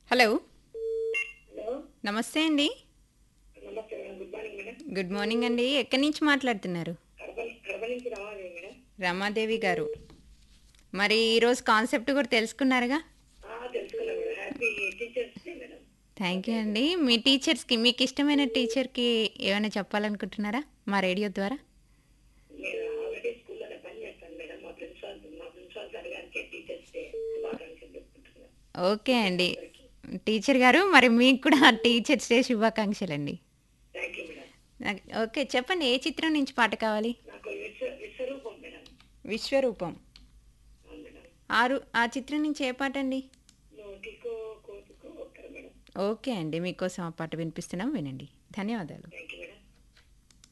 hello hello namaste అండి namaste madam good morning madam good morning అండి ఎక్కడి నుంచి మాట్లాడుతున్నారు కడప కడప నుంచి రావాలి మేడం రమాదేవి గారు మరి ఈరోజు కాన్సెప్ట్ కూడా తెలుసుకున్నారుగా ఆ, తెలుసుకున్నాం madam happy teachers day madam thank you అండి మీ టీచర్స్కి మీకు ఇష్టమైన టీచర్కి ఏమైనా చెప్పాలనుకుంటున్నారా మా రేడియో ద్వారా నేను ఆల్రెడీ స్కూల్లోనే పని చేస్తాను మేడం మా ప్రిన్సిపాల్ మా ప్రిన్సిపాల్ సార్ గారికి టీచర్స్ డే శుభాకాంక్షలు చెప్పుకుంటున్నాను ఓకే అండి టీచర్ గారు మరి మీకు కూడా టీచర్స్ డే శుభాకాంక్షలు అండి థ్యాంక్ యూ మేడం నాకు- ఓకే చెప్పండి ఏ చిత్రం నుంచి పాట కావాలి నాకు విశ్వ విశ్వరూపం మేడం విశ్వరూపం అవును మేడం ఆరు ఆ చిత్రం నుంచి ఏ పాట అండి నోటికో కోతికో ఒక్కరు మేడం ఓకే అండి మీకోసం ఆ పాట వినిపిస్తున్నాం వినండి ధన్యవాదాలు థ్యాంక్ యూ